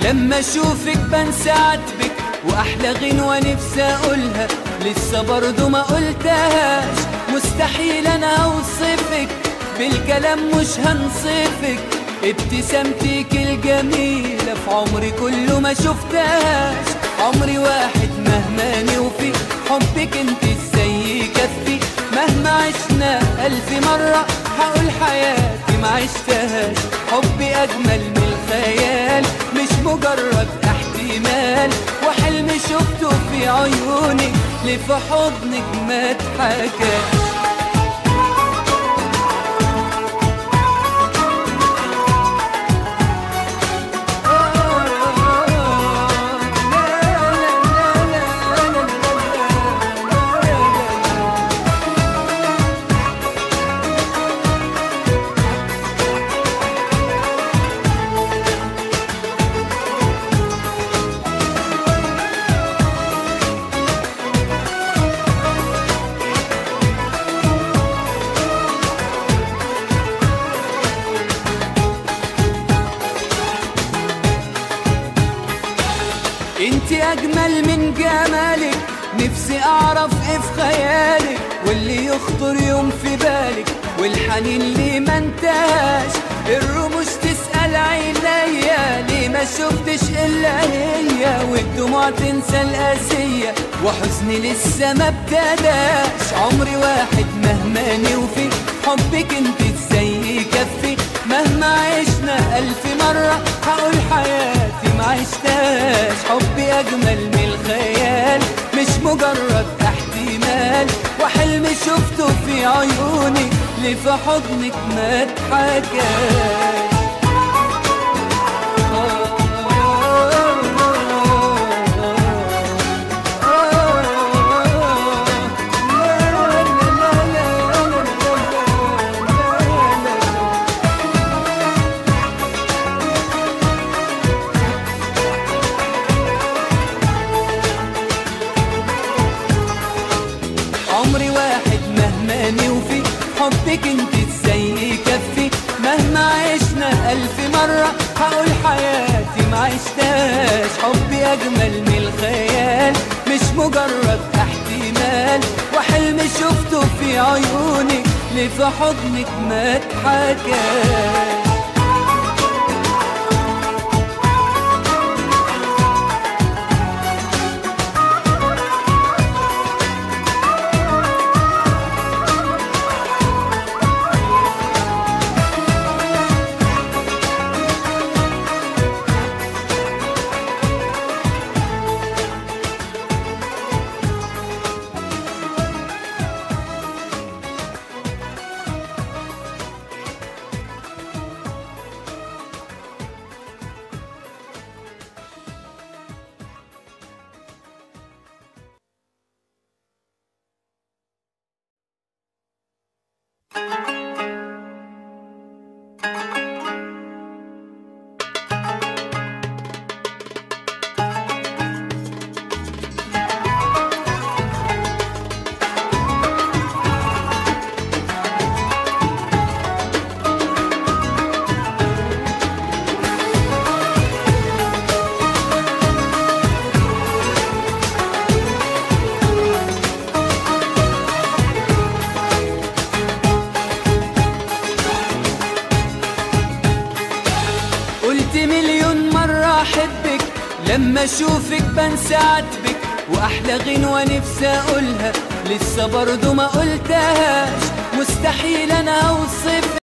لما اشوفك بنسى عاتبك واحلى غنوة نفسي اقولها لسه برضو ما قلتهاش مستحيل انا اوصفك بالكلام مش هنصفك ابتسامتك الجميلة في عمري كله ما شفتهاش عمري واحد مهما نوفي حبك انت ازاي يكفي مهما عشنا ألف مرة هقول حياتي ما عشتهاش حبي أجمل من الخيال مش مجرد احتمال وحلم شفته في عيونك ليه في حضنك ما اتحكاش انت اجمل من جمالك نفسي اعرف ايه في خيالك واللي يخطر يوم في بالك والحنين ليه ما انتهاش الرموش تسأل عينيا ليه ما شفتش الا هي والدموع تنسى القاسية وحزني لسه ما ابتداش عمري واحد مهما نوفي حبك انت ازاي يكفي مهما عشنا ألف مرة هقول حياتي ما عشتهاش حبي أجمل من الخيال مش مجرد احتمال وحلم شفته في عيونك اللي في حضنك ما اتحكاش عمري واحد مهما نوفي حبك انت ازاي يكفي مهما عشنا ألف مرة هقول حياتي ما عشتهاش حبي أجمل من الخيال مش مجرد احتمال وحلم شفته في عيونك ليه في حضنك ما اتحكاش قلت مليون مرة أحبك لما أشوفك بنسى عاتبك وأحلى غنوة نفسي أقولها لسه برضو ما قلتهاش مستحيل أنا أوصفك